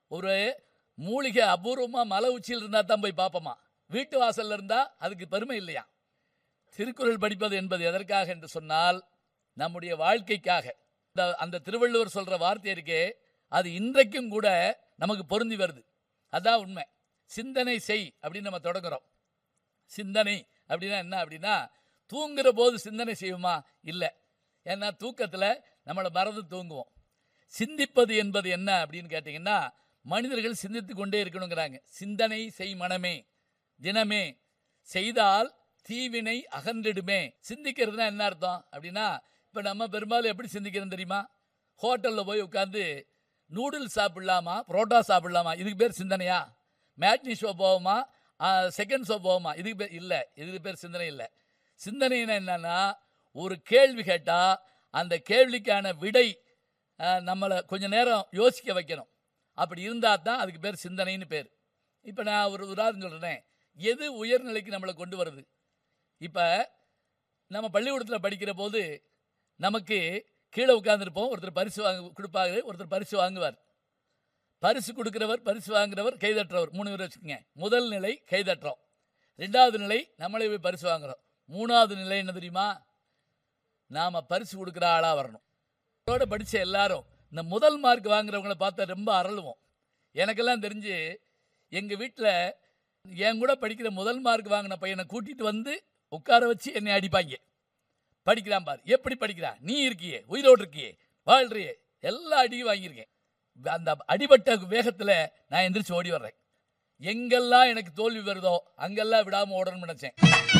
ஒரு மூலிகை அபூர்வமா மலை உச்சியில் இருந்தா தான் போய் பார்ப்போமா வீட்டு வாசல்ல இருந்தா அதுக்கு பெருமை இல்லையா திருக்குறள் படிப்பது என்பது எதற்காக என்று சொன்னால் நம்முடைய வாழ்க்கைக்காக இந்த- அந்த திருவள்ளுவர் சொல்ற வார்த்தை இருக்கே அது இன்றைக்கும் கூட நமக்கு பொருந்தி வருது அதான் உண்மை சிந்தனை செய் அப்படின்னு நம்ம தொடங்குறோம் சிந்தனை அப்படின்னா என்ன அப்படின்னா தூங்குற போது சிந்தனை செய்வோமா இல்லை ஏன்னா தூக்கத்தில் நம்மளை மறந்து தூங்குவோம் சிந்திப்பது என்பது என்ன அப்படின்னு கேட்டிங்கன்னா மனிதர்கள் சிந்தித்து கொண்டே இருக்கணுங்கிறாங்க சிந்தனை செய் மனமே தினமே செய்தால் தீவினை அகன்றிடுமே சிந்திக்கிறதுனா என்ன அர்த்தம் அப்படின்னா இப்போ நம்ம பெரும்பாலும் எப்படி சிந்திக்கிறோம் தெரியுமா ஹோட்டலில் போய் உட்காந்து நூடுல்ஸ் சாப்பிடலாமா புரோட்டா சாப்பிடலாமா இதுக்கு பேர் சிந்தனையா மேட்னி ஷோ போவோமா செகண்ட் ஷோ போவோமா இதுக்கு பேர் இல்லை இதுக்கு பேர் சிந்தனை இல்லை சிந்தனைனா என்னன்னா ஒரு கேள்வி கேட்டால் அந்த கேள்விக்கான விடை அஹ், நம்மளை கொஞ்ச நேரம் யோசிக்க வைக்கணும் அப்படி இருந்தால் தான் அதுக்கு பேர் சிந்தனைன்னு பேர் இப்போ நான் ஒரு உதாரணம் சொல்கிறேன் எது உயர்நிலைக்கு நம்மளை கொண்டு வருது இப்போ நம்ம பள்ளிக்கூடத்தில் படிக்கிற போது நமக்கு கீழே உட்காந்துருப்போம் ஒருத்தர் பரிசு வாங்க கொடுப்பாரு ஒருத்தர் பரிசு வாங்குவார் பரிசு கொடுக்கிறவர் பரிசு வாங்குறவர் கைதட்டுறவர் மூணு பேர் வச்சுக்கோங்க முதல் நிலை கைதட்டுறோம் ரெண்டாவது நிலை நம்மளே போய் பரிசு வாங்குறோம் மூணாவது நிலை என்ன தெரியுமா நாம பரிசு கொடுக்குற ஆளாக வரணும் இதோட படித்த எல்லாரும் இந்த முதல் மார்க் வாங்குறவங்கள பார்த்தா ரொம்ப அரளுவோம் எனக்கெல்லாம் தெரிஞ்சு எங்கள் வீட்டில் என் கூட படிக்கிற முதல் மார்க் வாங்கின பையனை கூட்டிட்டு வந்து உட்கார வச்சு என்னை அடிப்பாங்க படிக்கிறான் பாரு எப்படி படிக்கிறான் நீ இருக்கியே உயிரோடு இருக்கியே வாழ்றியே எல்லா அடியும் வாங்கியிருக்கேன் அந்த அடிபட்ட வேகத்தில் நான் எந்திரிச்சு ஓடி வர்றேன் எங்கெல்லாம் எனக்கு தோல்வி வருதோ அங்கெல்லாம் விடாம ஓடணும்னு நினைச்சேன்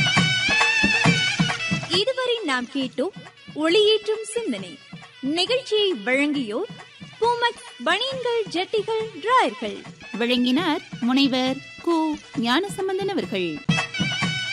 இதுவரை நாம் கேட்டோம் ஒளியேற்றும் சிந்தனை நிகழ்ச்சியை வழங்கியோர் பூமக் பனியன்கள் ஜட்டிகள் டிராயர்கள் வழங்கினார் முனைவர் கு ஞானசம்பந்தன் அவர்கள்